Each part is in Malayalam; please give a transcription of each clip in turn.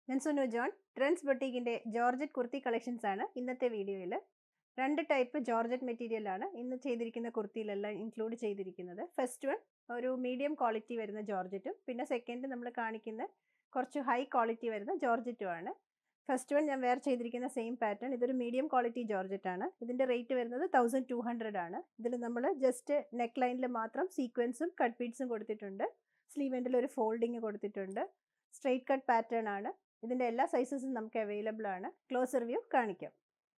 ഞാൻ സുനു ജോൺ ട്രെൻഡ്സ് ബൊട്ടീക്കിൻ്റെ ജോർജറ്റ് കുർത്തി കളക്ഷൻസ് ആണ് ഇന്നത്തെ വീഡിയോയിൽ രണ്ട് ടൈപ്പ് ജോർജറ്റ് മെറ്റീരിയൽ ആണ് ഇന്ന് ചെയ്തിരിക്കുന്ന കുർത്തിയിലെല്ലാം ഇൻക്ലൂഡ് ചെയ്തിരിക്കുന്നത് ഫസ്റ്റ് വൺ ഒരു മീഡിയം ക്വാളിറ്റി വരുന്ന ജോർജറ്റും പിന്നെ സെക്കൻഡ് നമ്മൾ കാണിക്കുന്ന കുറച്ച് ഹൈ ക്വാളിറ്റി വരുന്ന ജോർജറ്റും ആണ് ഫസ്റ്റ് വൺ ഞാൻ വേറെ ചെയ്തിരിക്കുന്ന സെയിം പാറ്റേൺ ഇതൊരു മീഡിയം ക്വാളിറ്റി ജോർജറ്റ് ആണ് ഇതിൻ്റെ റേറ്റ് വരുന്നത് തൗസൻഡ് ടു ഹൺഡ്രഡ് ആണ് ഇതിൽ നമ്മൾ ജസ്റ്റ് നെക്ക് ലൈനിൽ മാത്രം സീക്വൻസും കട്ട് ബീഡ്സും കൊടുത്തിട്ടുണ്ട് സ്ലീവ് എൻഡിൽ ഒരു ഫോൾഡിങ് കൊടുത്തിട്ടുണ്ട് സ്ട്രെയിറ്റ് കട്ട് പാറ്റേൺ ആണ് ഇതിൻ്റെ എല്ലാ സൈസസും നമുക്ക് അവൈലബിൾ ആണ് ക്ലോസർ വ്യൂ കാണിക്കാം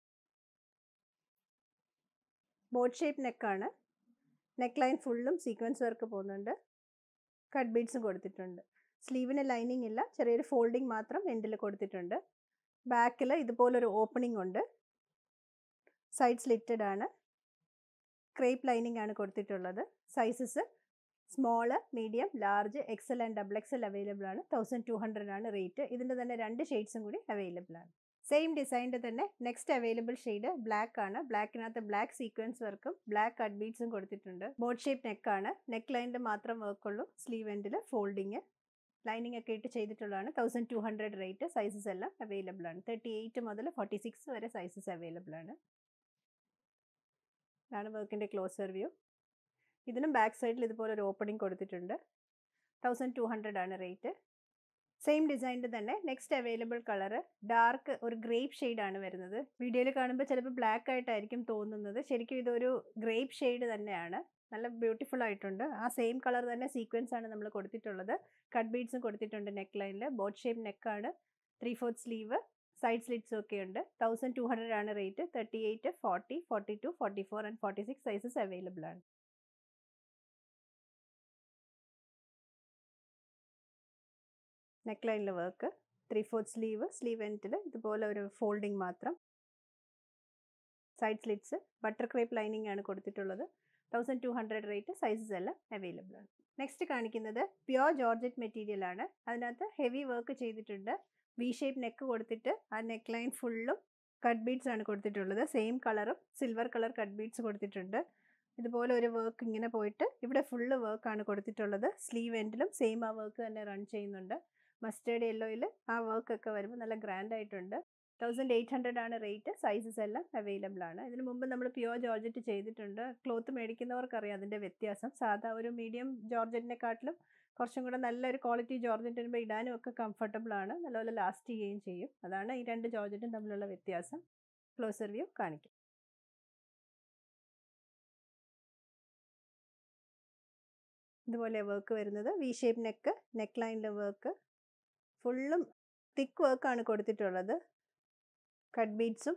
ബോട്ട് ഷേപ്പ് നെക്കാണ് നെക്ക് ലൈൻ ഫുള്ളും സീക്വൻസ് വർക്ക് പോകുന്നുണ്ട് കട്ട് ബീഡ്സും കൊടുത്തിട്ടുണ്ട് സ്ലീവിന് ലൈനിങ് ഇല്ല ചെറിയൊരു ഫോൾഡിങ് മാത്രം എൻഡിൽ കൊടുത്തിട്ടുണ്ട് ബാക്കിൽ ഇതുപോലൊരു ഓപ്പണിംഗ് ഉണ്ട് സൈഡ് സ്ലിറ്റഡ് ആണ് ക്രേപ്പ് ലൈനിങ് ആണ് കൊടുത്തിട്ടുള്ളത് sizes small medium large XL and double XL available ആണ് തൗസൻഡ് ടു ഹൺഡ്രഡ് ആണ് റേറ്റ് ഇതിൻ്റെ തന്നെ രണ്ട് ഷെയ്ഡ്സും കൂടി അവൈലബിൾ ആണ് സെയിം ഡിസൈനിൻ്റെ തന്നെ നെക്സ്റ്റ് അവൈലബിൾ ഷെയ്ഡ് ബ്ലാക്ക് ആണ് ബ്ലാക്കിനകത്ത് ബ്ലാക്ക് സീക്വൻസ് വർക്കും ബ്ലാക്ക് കട്ട് ബീഡ്സും കൊടുത്തിട്ടുണ്ട് ബോട്ട് ഷേപ്പ് നെക്കാണ് നെക്ക് ലൈനിൽ മാത്രം വർക്കുള്ളൂ സ്ലീവ് എൻഡിൽ ഫോൾഡിങ് ലൈനിങ് ഒക്കെ ഇട്ട് ചെയ്തിട്ടുള്ളതാണ് thousand two hundred rate sizes എല്ലാം അവൈലബിൾ ആണ് തേർട്ടി എയ്റ്റ് മുതൽ ഫോർട്ടി സിക്സ് വരെ സൈസസ് അവൈലബിൾ ആണ് ഇതാണ് വർക്കിൻ്റെ ക്ലോസർ വ്യൂ ഇതിനും ബാക്ക് സൈഡിൽ ഇതുപോലെ ഒരു ഓപ്പണിംഗ് കൊടുത്തിട്ടുണ്ട് തൗസൻഡ് ടു ഹൺഡ്രഡ് ആണ് റേറ്റ് സെയിം ഡിസൈനിൻ്റെ തന്നെ നെക്സ്റ്റ് അവൈലബിൾ കളർ ഡാർക്ക് ഒരു ഗ്രേപ്പ് ഷെയ്ഡ് ആണ് വരുന്നത് വീഡിയോയിൽ കാണുമ്പോൾ ചിലപ്പോൾ ബ്ലാക്ക് ആയിട്ടായിരിക്കും തോന്നുന്നത് ശരിക്കും ഇതൊരു ഗ്രേപ്പ് ഷെയ്ഡ് തന്നെയാണ് നല്ല ബ്യൂട്ടിഫുൾ ആയിട്ടുണ്ട് ആ സെയിം കളർ തന്നെ സീക്വൻസ് ആണ് നമ്മൾ കൊടുത്തിട്ടുള്ളത് കട്ട് ബീഡ്സും കൊടുത്തിട്ടുണ്ട് നെക്ക് ലൈനിൽ ബോട്ട് ഷേപ്പ് നെക്കാണ് ത്രീ ഫോർത്ത് സ്ലീവ് സൈഡ് സ്ലിറ്റ്സും ഒക്കെ ഉണ്ട് തൗസൻഡ് ടു ഹൺഡ്രഡ് ആണ് rate thirty eight forty forty two forty four and forty six sizes available ആണ് നെക്ക് ലൈനിൽ work three fourth sleeve sleeve എൻഡിൽ ഇതുപോലെ ഒരു ഫോൾഡിങ് മാത്രം side slits butter crepe lining ആണ് കൊടുത്തിട്ടുള്ളത് thousand two hundred rate sizes എല്ലാം അവൈലബിൾ ആണ് നെക്സ്റ്റ് കാണിക്കുന്നത് പ്യോർ ജോർജറ്റ് മെറ്റീരിയൽ ആണ് അതിനകത്ത് ഹെവി വർക്ക് ചെയ്തിട്ടുണ്ട് വി ഷേപ്പ് നെക്ക് കൊടുത്തിട്ട് ആ നെക്ക് ലൈൻ ഫുള്ളും കട്ട് ബീഡ്സ് ആണ് കൊടുത്തിട്ടുള്ളത് സെയിം കളറും സിൽവർ കളർ കട്ട് ബീഡ്സ് കൊടുത്തിട്ടുണ്ട് ഇതുപോലെ ഒരു വർക്ക് ഇങ്ങനെ പോയിട്ട് ഇവിടെ ഫുള്ള് വർക്കാണ് കൊടുത്തിട്ടുള്ളത് സ്ലീവ് എൻഡിലും സെയിം ആ വർക്ക് തന്നെ റൺ ചെയ്യുന്നുണ്ട് മസ്റ്റേർഡ് യെല്ലോയിൽ ആ വർക്ക് ഒക്കെ വരുമ്പോൾ നല്ല ഗ്രാൻഡ് ആയിട്ടുണ്ട് തൗസൻഡ് എയ്റ്റ് ഹൺഡ്രഡ് ആണ് റേറ്റ് സൈസസ് എല്ലാം അവൈലബിൾ ആണ് ഇതിന് മുമ്പ് നമ്മൾ പ്യുവർ ജോർജറ്റ് ചെയ്തിട്ടുണ്ട് ക്ലോത്ത് മേടിക്കുന്നവർക്കറിയാം അതിൻ്റെ വ്യത്യാസം സാധാ ഒരു മീഡിയം ജോർജറ്റിനെക്കാട്ടിലും കുറച്ചും കൂടെ നല്ലൊരു ക്വാളിറ്റി ജോർജറ്റ് വരുമ്പോൾ ഇടാനും ഒക്കെ കംഫർട്ടബിൾ ആണ് നല്ലപോലെ ലാസ്റ്റ് ചെയ്യുകയും ചെയ്യും അതാണ് ഈ രണ്ട് ജോർജറ്റും തമ്മിലുള്ള വ്യത്യാസം ക്ലോസർ വ്യൂ കാണിക്കും ഇതുപോലെ വർക്ക് വരുന്നത് വി ഷേപ്പ് നെക്ക് നെക്ക് ലൈനിലെ വർക്ക് ഫുള്ളും തിക്ക് വർക്കാണ് കൊടുത്തിട്ടുള്ളത് കട്ട് ബീഡ്സും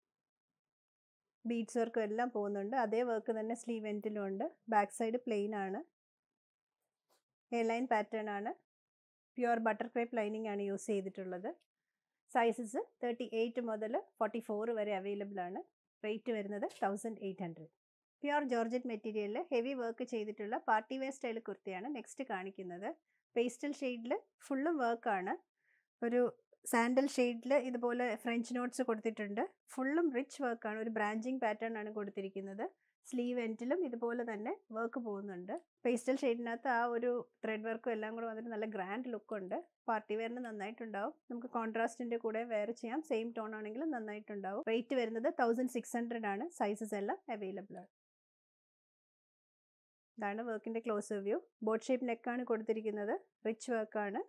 ബീഡ്സ് വർക്കും എല്ലാം പോകുന്നുണ്ട് അതേ വർക്ക് തന്നെ സ്ലീവ് എൻഡിലും ഉണ്ട് ബാക്ക് സൈഡ് പ്ലെയിൻ ആണ് എ ലൈൻ പാറ്റേൺ ആണ് പ്യുവർ ബട്ടർ ക്രേപ്പ് ലൈനിങ് ആണ് യൂസ് ചെയ്തിട്ടുള്ളത് സൈസസ് തേർട്ടി എയ്റ്റ് മുതൽ ഫോർട്ടി ഫോർ വരെ അവൈലബിൾ ആണ് റേറ്റ് വരുന്നത് thousand eight hundred pure georgette മെറ്റീരിയലിൽ ഹെവി വർക്ക് ചെയ്തിട്ടുള്ള പാർട്ടി വെയർ സ്റ്റൈൽ കുർത്തിയാണ് നെക്സ്റ്റ് കാണിക്കുന്നത് പേസ്റ്റൽ ഷെയ്ഡിൽ ഫുള്ളും വർക്കാണ് ഒരു സാൻഡൽ ഷെയ്ഡിൽ ഇതുപോലെ ഫ്രഞ്ച് നോട്ട്സ് കൊടുത്തിട്ടുണ്ട് ഫുള്ളും റിച്ച് വർക്കാണ് ഒരു ബ്രാഞ്ചിങ് പാറ്റേൺ ആണ് കൊടുത്തിരിക്കുന്നത് സ്ലീവ് എൻഡിലും ഇതുപോലെ തന്നെ വർക്ക് പോകുന്നുണ്ട് പേസ്റ്റൽ ഷെയ്ഡിനകത്ത് ആ ഒരു ത്രെഡ് വർക്കും എല്ലാം കൂടെ വന്നിട്ട് നല്ല ഗ്രാൻഡ് ലുക്ക് ഉണ്ട് പാർട്ടി വെയറിന് നന്നായിട്ടുണ്ടാവും നമുക്ക് കോൺട്രാസ്റ്റിൻ്റെ കൂടെ വെയർ ചെയ്യാം സെയിം ടോൺ ആണെങ്കിലും നന്നായിട്ടുണ്ടാവും റേറ്റ് വരുന്നത് തൗസൻഡ് സിക്സ് ഹൺഡ്രഡ് ആണ് സൈസസ് എല്ലാം അവൈലബിൾ ആണ് ഇതാണ് വർക്കിൻ്റെ ക്ലോസ് വ്യൂ ബോട്ട് ഷേപ്പ് നെക്കാണ് കൊടുത്തിരിക്കുന്നത് റിച്ച് വർക്കാണ്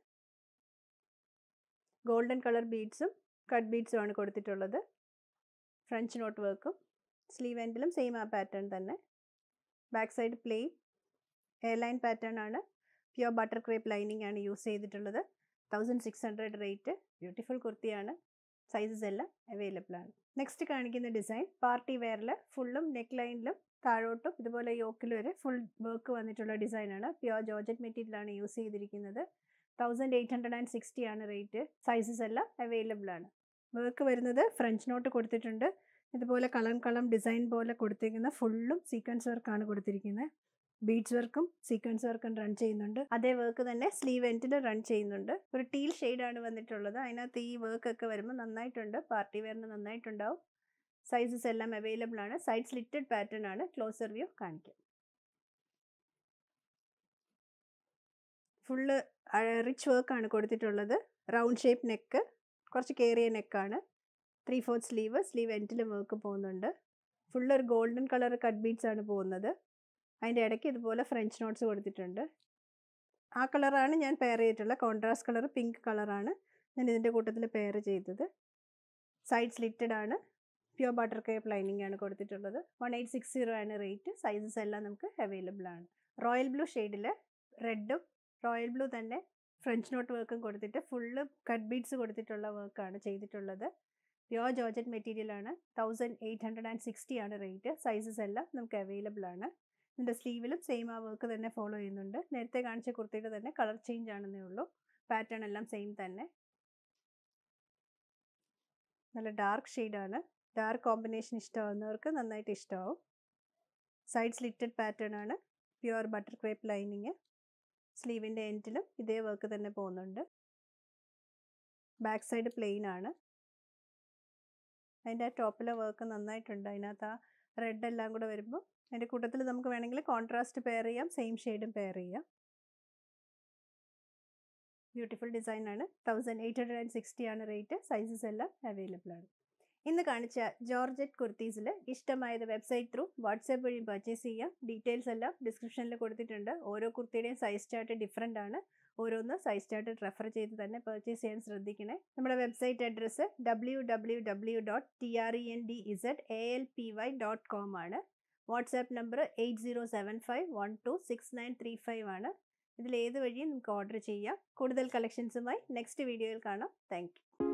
ഗോൾഡൻ കളർ ബീഡ്സും കട്ട് ബീഡ്സും ആണ് കൊടുത്തിട്ടുള്ളത് ഫ്രഞ്ച് നോട്ട് വർക്കും സ്ലീവ് എൻഡിലും സെയിം ആ പാറ്റേൺ തന്നെ back side plain airline pattern ആണ് പ്യുവർ ബട്ടർ ക്രേപ്പ് ലൈനിങ് ആണ് യൂസ് ചെയ്തിട്ടുള്ളത് thousand six hundred rate beautiful കുർത്തിയാണ് സൈസസ് എല്ലാം അവൈലബിൾ ആണ് നെക്സ്റ്റ് കാണിക്കുന്ന ഡിസൈൻ പാർട്ടി വെയറിൽ ഫുള്ളും നെക്ക് ലൈനിലും താഴോട്ടും ഇതുപോലെ യോക്കിൽ വരെ ഫുൾ വർക്ക് വന്നിട്ടുള്ള ഡിസൈനാണ് പ്യുവർ ജോർജറ്റ് മെറ്റീരിയലാണ് യൂസ് ചെയ്തിരിക്കുന്നത് thousand eight hundred and sixty ആണ് റേറ്റ് സൈസസ് എല്ലാം അവൈലബിൾ ആണ് വർക്ക് വരുന്നത് ഫ്രഞ്ച് നോട്ട് കൊടുത്തിട്ടുണ്ട് ഇതുപോലെ കളം കളം ഡിസൈൻ പോലെ കൊടുത്തിരിക്കുന്ന ഫുള്ളും സീക്വൻസ് വർക്കാണ് കൊടുത്തിരിക്കുന്നത് ബീഡ്സ് വർക്കും സീക്വൻസ് വർക്കും റൺ ചെയ്യുന്നുണ്ട് അതേ വർക്ക് തന്നെ സ്ലീവ് എൻഡിൽ റൺ ചെയ്യുന്നുണ്ട് ഒരു ടീൽ ആണ് വന്നിട്ടുള്ളത് അതിനകത്ത് ഈ വർക്ക് ഒക്കെ വരുമ്പോൾ നന്നായിട്ടുണ്ട് പാർട്ടി വെയറിന് നന്നായിട്ടുണ്ടാവും സൈസസ് എല്ലാം അവൈലബിൾ ആണ് സൈഡ് സ്ലിറ്റഡ് പാറ്റേൺ ആണ് ക്ലോസർ വ്യൂ കാണിക്കുക ഫുള്ള് റിച്ച് വർക്കാണ് കൊടുത്തിട്ടുള്ളത് റൗണ്ട് ഷേപ്പ് നെക്ക് കുറച്ച് കയറിയ നെക്കാണ് ത്രീ ഫോർത്ത് സ്ലീവ് സ്ലീവ് എൻഡിലും വർക്ക് പോകുന്നുണ്ട് ഫുള്ള് ഒരു ഗോൾഡൻ കളർ കട്ട് ബീഡ്സ് ആണ് പോകുന്നത് അതിൻ്റെ ഇടയ്ക്ക് ഇതുപോലെ ഫ്രഞ്ച് നോട്ട്സ് കൊടുത്തിട്ടുണ്ട് ആ കളറാണ് ഞാൻ പെയർ ചെയ്തിട്ടുള്ള കോൺട്രാസ്റ്റ് കളർ പിങ്ക് കളറാണ് ഞാൻ ഇതിൻ്റെ കൂട്ടത്തിൽ പെയർ ചെയ്തത് സൈഡ് സ്ലിറ്റഡ് ആണ് പ്യുവർ ബട്ടർ കേപ്പ് ലൈനിങ് ആണ് കൊടുത്തിട്ടുള്ളത് വൺ എയ്റ്റ് സിക്സ് സീറോ ആണ് റേറ്റ് സൈസസ് എല്ലാം നമുക്ക് അവൈലബിൾ ആണ് റോയൽ ബ്ലൂ ഷെയ്ഡിൽ റെഡും റോയൽ ബ്ലൂ തന്നെ ഫ്രഞ്ച് നോട്ട് വർക്കും കൊടുത്തിട്ട് ഫുള്ള് കട്ട് ബീഡ്സ് കൊടുത്തിട്ടുള്ള വർക്കാണ് ചെയ്തിട്ടുള്ളത് പ്യുവർ ജോർജറ്റ് മെറ്റീരിയൽ ആണ് thousand eight hundred and sixty ആണ് റേറ്റ് സൈസസ് എല്ലാം നമുക്ക് അവൈലബിൾ ആണ് ഇതിൻ്റെ സ്ലീവിലും സെയിം ആ വർക്ക് തന്നെ ഫോളോ ചെയ്യുന്നുണ്ട് നേരത്തെ കാണിച്ച കുർത്തിയുടെ തന്നെ കളർ ചേഞ്ച് ആണെന്നേ ഉള്ളൂ പാറ്റേൺ എല്ലാം സെയിം തന്നെ നല്ല ഡാർക്ക് ഷെയ്ഡാണ് ഡാർക്ക് കോമ്പിനേഷൻ ഇഷ്ടമാവുന്നവർക്ക് നന്നായിട്ട് ഇഷ്ടമാവും സൈഡ് സ്ലിറ്റഡ് പാറ്റേൺ ആണ് പ്യുവർ ബട്ടർ ക്രേപ്പ് ലൈനിങ് സ്ലീവിൻ്റെ എൻഡിലും ഇതേ വർക്ക് തന്നെ പോകുന്നുണ്ട് ബാക്ക് സൈഡ് പ്ലെയിൻ ആണ് അതിൻ്റെ ആ ടോപ്പിലെ വർക്ക് നന്നായിട്ടുണ്ട് അതിനകത്ത് ആ റെഡ് എല്ലാം കൂടെ വരുമ്പോൾ അതിൻ്റെ കൂട്ടത്തിൽ നമുക്ക് വേണമെങ്കിൽ കോൺട്രാസ്റ്റ് പെയർ ചെയ്യാം സെയിം ഷെയ്ഡും പെയർ ചെയ്യാം ബ്യൂട്ടിഫുൾ ഡിസൈൻ ആണ് thousand eight hundred and sixty ആണ് റേറ്റ് സൈസസ് എല്ലാം അവൈലബിൾ ആണ് ഇന്ന് കാണിച്ച ജോർജറ്റ് കുർത്തീസിൽ ഇഷ്ടമായത് വെബ്സൈറ്റ് ത്രൂ വാട്സാപ്പ് വഴി പർച്ചേസ് ചെയ്യാം ഡീറ്റെയിൽസ് എല്ലാം ഡിസ്ക്രിപ്ഷനിൽ കൊടുത്തിട്ടുണ്ട് ഓരോ കുർത്തിയുടെയും സൈസ് ചാർട്ട് ഡിഫറെൻ്റ് ആണ് ഓരോന്ന് സൈസ് ചാർട്ട് റെഫർ ചെയ്ത് തന്നെ പർച്ചേസ് ചെയ്യാൻ ശ്രദ്ധിക്കണേ നമ്മുടെ website address W W W dot T R E N D Z A L P Y dot com ആണ് WhatsApp number eight zero seven five one two six nine three five ആണ് ഇതിൽ ഏത് വഴിയും നമുക്ക് ഓർഡർ ചെയ്യാം കൂടുതൽ കളക്ഷൻസുമായി നെക്സ്റ്റ് വീഡിയോയിൽ കാണാം താങ്ക്